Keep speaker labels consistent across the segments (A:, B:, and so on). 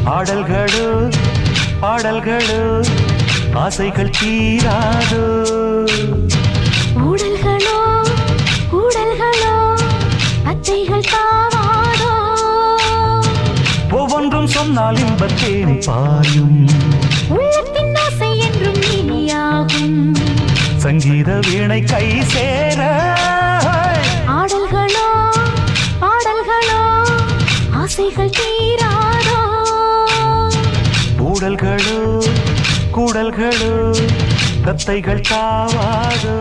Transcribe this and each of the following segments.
A: ஆடல்களோ பாடல்களோ ஆசைகள் தீராதோ
B: ஊடல்களோ ஊடல்களோ அத்தைகள் தாவாதோ
A: ஒவ்வொன்றும் சொன்னால் இன்பத்தேன் பாயும்
B: உள்ளத்தின் ஆசை என்றும் இனியாகும்
A: சங்கீத வீணை கை சேர
B: ஆடல்களோ பாடல்களோ ஆசைகள் தீராதோ
A: ஊடல்களோ கூடல்களோ தத்தைகள் தாவாதோ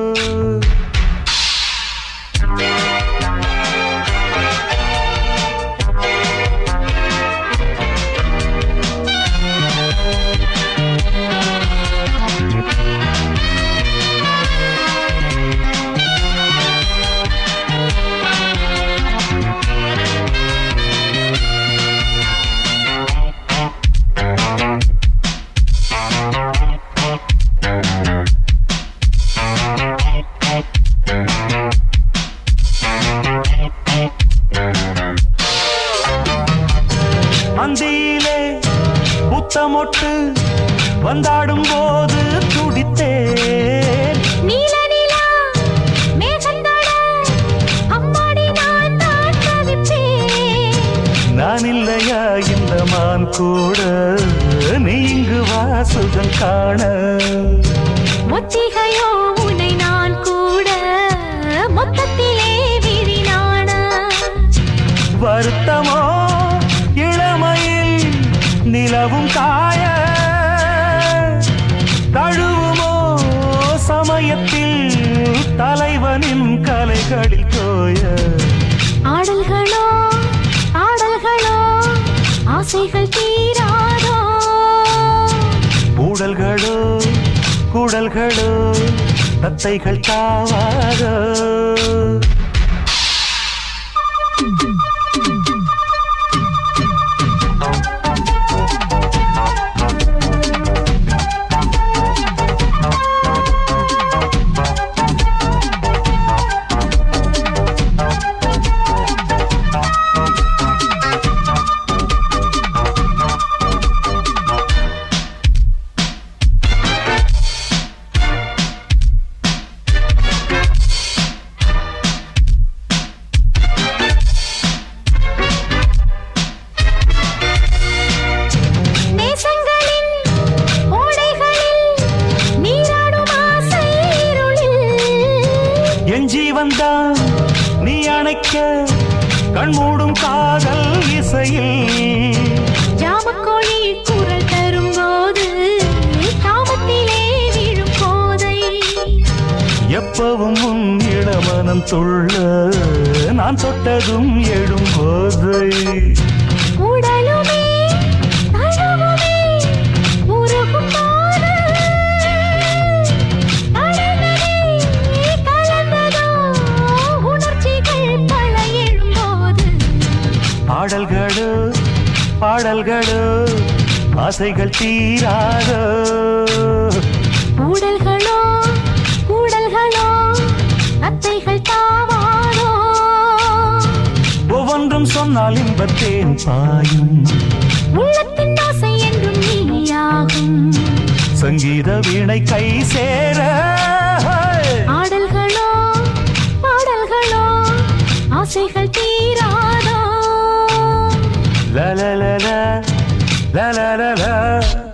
A: அந்தியிலே புத்தமொட்டு வந்தாடும் போது துடித்தேன்
B: நீல நிலா மேகந்தோட அம்மாடி நான் தான் தவிப்பேன்
A: நான் இல்லையா இந்த மான் கூட நீ இங்கு வாசுகம் காண
B: ஒத்திகையோ உன்னை நான் கூட மொத்தத்திலே விரினான
A: வருத்தமோ இளமையில் நிலவும் காய தழுவுமோ சமயத்தில் தலைவனின் கலைகளில் தோய
B: ஆடல்களோ ஆடல்களோ ஆசைகள் தீராதோ
A: ஊடல்களோ கூடல்களோ தத்தைகள் தாவாதோ
B: நேசங்களின் ஓடைகளில் நீராடும் ஆசை இருளில்
A: என் ஜீவன்தான் நீ அணைக்க கண்மூடும் காதல் இசையில்
B: ஜாமக்கோழி குரல் தரும்போது காமத்திலே விழும் போதை
A: எப்பவும் உன் இளமனம் துள்ள நான் தொட்டதும் எழும் போதை
B: உடலுமே தழுவுமே உருகும் போது கடலதே கலந்ததோ உணர்ச்சிகள் பல எழும்போது
A: ஆடல்களோ பாடல்களோ ஆசைகள் தீராதோ
B: ஊடல்களோ கூடல்களோ அத்தைகள் தாவாதோ
A: ஒவ்வொன்றும் சொன்னால் இன்பத்தேன் பாயும்
B: உள்ளத்தின் ஆசை என்றும் நீயாகும்
A: சங்கீத வீணை கை சேர
B: ஆடல்களோ பாடல்களோ ஆசைகள் தீராதோ
A: la la la la la la la la